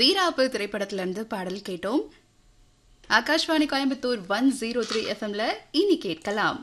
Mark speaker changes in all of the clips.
Speaker 1: வீராப்பு திரைப்படத்திலிருந்து பாடல் கேட்டோம் Akashvani Coimbatore one zero three எஃப்எம்ல இனி கேட்கலாம்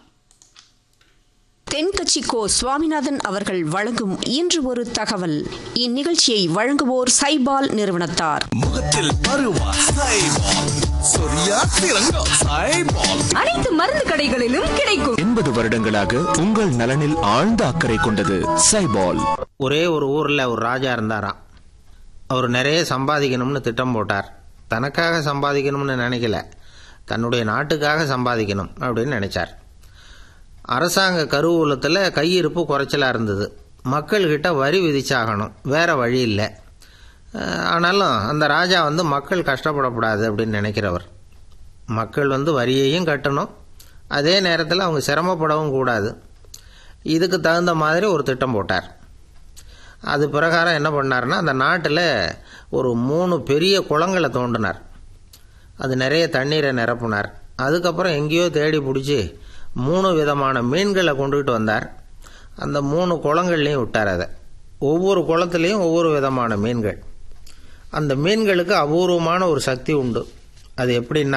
Speaker 2: தென்கட்சி கோ சுவாமிநாதன் அவர்கள் வழங்கும் இன்று ஒரு தகவல் இந்நிகழ்ச்சியை வழங்குவோர் சைபால் நிறுவனத்தார்
Speaker 3: முகத்தில் பருவா சைபால் சொரியா திரங்கா சைபால்
Speaker 4: அனைத்து மருந்து கடைகளிலும் கிடைக்கும்
Speaker 5: எண்பது வருடங்களாக உங்கள் நலனில் ஆழ்ந்த அக்கறை கொண்டது சைபால்
Speaker 6: ஒரே ஒரு ஊரில் ஒரு ராஜா இருந்தாராம் அவர் நிறைய சம்பாதிக்கணும்னு திட்டம் போட்டார் தனக்காக சம்பாதிக்கணும்னு நினைக்கல தன்னுடைய நாட்டுக்காக சம்பாதிக்கணும் அப்படின்னு நினைச்சார் அரசாங்க கருவூலத்தில் கையிருப்பு குறைச்சலாக இருந்தது மக்கள்கிட்ட வரி விதிச்சாகணும் வேற வழி இல்லை அஹ், ஆனாலும் அந்த ராஜா வந்து மக்கள் கஷ்டப்படக்கூடாது அப்படின்னு நினைக்கிறவர் மக்கள் வந்து வரியையும் கட்டணும் அதே நேரத்தில் அவங்க சிரமப்படவும் கூடாது இதுக்கு தகுந்த மாதிரி ஒரு திட்டம் போட்டார் அது பிரகாரம் என்ன பண்ணாருன்னா அந்த நாட்டில் ஒரு மூணு பெரிய குளங்களை தோண்டினார் அது நிறைய தண்ணீரை நிரப்புனார் அதுக்கப்புறம் எங்கேயோ தேடி பிடிச்சி மூணு விதமான மீன்களை கொண்டுகிட்டு வந்தார் அந்த மூணு குளங்கள்லையும் விட்டார் அதை ஒவ்வொரு குளத்துலேயும் ஒவ்வொரு விதமான மீன்கள் அந்த மீன்களுக்கு அபூர்வமான ஒரு சக்தி உண்டு அது எப்படின்னா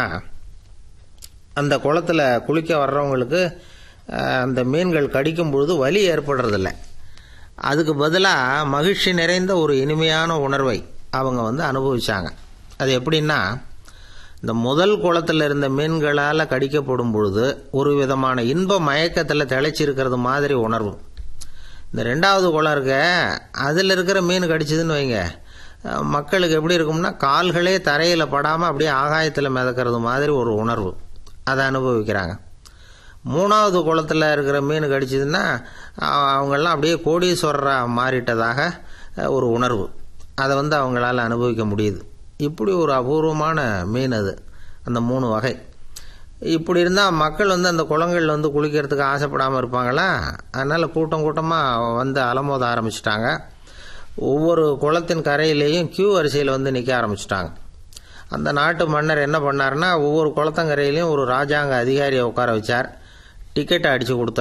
Speaker 6: அந்த குளத்துல குளிக்க வர்றவங்களுக்கு அஹ், அந்த மீன்கள் கடிக்கும் பொழுது வலி ஏற்படுறதில்ல அதுக்கு பதிலாக மகிழ்ச்சி நிறைந்த ஒரு இனிமையான உணர்வை அவங்க வந்து அனுபவிச்சாங்க அது எப்படின்னா இந்த முதல் குளத்தில் இருந்த மீன்களால் கடிக்கப்படும் பொழுது ஒரு விதமான இன்ப மயக்கத்தில் திளைச்சிருக்கிறது மாதிரி உணர்வு இந்த ரெண்டாவது குளம் இருக்க அதில் இருக்கிற மீன் கடிச்சதுன்னு வைங்க அஹ், மக்களுக்கு எப்படி இருக்கும்னா கால்களே தரையில் படாமல் அப்படியே ஆகாயத்தில் மிதக்கிறது மாதிரி ஒரு உணர்வு அதை அனுபவிக்கிறாங்க மூணாவது குளத்தில் இருக்கிற மீன் கடிச்சதுன்னா அஹ், அவங்கெல்லாம் அப்படியே கோடீஸ்வரராக மாறிட்டதாக அஹ், ஒரு உணர்வு அதை வந்து அவங்களால அனுபவிக்க முடியுது இப்படி ஒரு அபூர்வமான மீன் அது அந்த மூணு வகை இப்படி இருந்தால் மக்கள் வந்து அந்த குளங்களில் வந்து குளிக்கிறதுக்கு ஆசைப்படாமல் இருப்பாங்களா அதனால் கூட்டம் கூட்டமாக வந்து அலமோத ஆரம்பிச்சிட்டாங்க ஒவ்வொரு குளத்தின் கரையிலேயும் கியூ வரிசையில் வந்து நிற்க ஆரம்பிச்சிட்டாங்க அந்த நாட்டு மன்னர் என்ன பண்ணாருன்னா ஒவ்வொரு குளத்தங்கரையிலையும் ஒரு ராஜாங்க அதிகாரியை உட்கார வச்சார் டிக்கெட்டை அடித்து கொடுத்தார்